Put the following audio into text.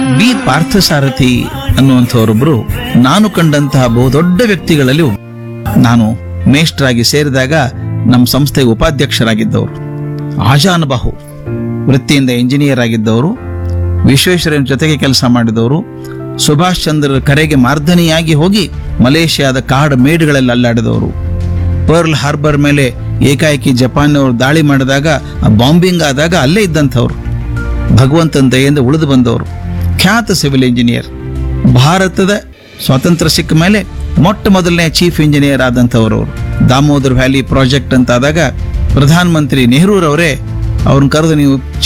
B Parthasarathy ಅನ್ನುವಂಥವರೊಬ್ಬರು ನಾನು ಕಂಡಂತಹ ಬಹುದೊಡ್ಡ ವ್ಯಕ್ತಿಗಳಲ್ಲಿ ಒಬ್ಬರು. ನಾನು ಮೇಷ್ಟ್ರಾಗಿ ಸೇರಿದಾಗ ನಮ್ಮ ಸಂಸ್ಥೆಗೆ ಉಪಾಧ್ಯಕ್ಷರಾಗಿದ್ದವರು ಆಜಾನುಬಾಹು ವೃತ್ತಿಯಿಂದ ಇಂಜಿನಿಯರ್ ಆಗಿದ್ದವರು ವಿಶ್ವೇಶ್ವರಯ್ಯನ ಜೊತೆಗೆ ಕೆಲಸ ಮಾಡಿದವರು ಸುಭಾಷ್ ಚಂದ್ರರ ಕರೆಗೆ ಮಾರ್ಧನಿಯಾಗಿ ಹೋಗಿ ಮಲೇಷ್ಯಾದ ಕಾಡು ಮೇಡುಗಳಲ್ಲಿ ಅಲ್ಲಾಡಿದವರು ಪರ್ಲ್ ಹಾರ್ಬರ್ ಮೇಲೆ ಏಕಾಏಕಿ ಜಪಾನ್ನವರು ದಾಳಿ ಮಾಡಿದಾಗ ಆ ಬಾಂಬಿಂಗ್ ಆದಾಗ ಅಲ್ಲೇ ಇದ್ದಂಥವ್ರು ಭಗವಂತನ ದಯೆಯಿಂದ ಉಳಿದು ಬಂದವರು ಖ್ಯಾತ ಸಿವಿಲ್ ಇಂಜಿನಿಯರ್ ಭಾರತದ ಸ್ವಾತಂತ್ರ್ಯ ಸಿಕ್ಕ ಮೇಲೆ ಮೊಟ್ಟ ಮೊದಲನೇ ಚೀಫ್ ಇಂಜಿನಿಯರ್ ಆದಂಥವ್ರು ಅವರು ದಾಮೋದರ್ ವ್ಯಾಲಿ ಪ್ರಾಜೆಕ್ಟ್ ಅಂತ ಆದಾಗ ಪ್ರಧಾನಮಂತ್ರಿ ನೆಹರೂರವರೇ ಅವ್ರನ್ನ ಕರೆದು ನೀವು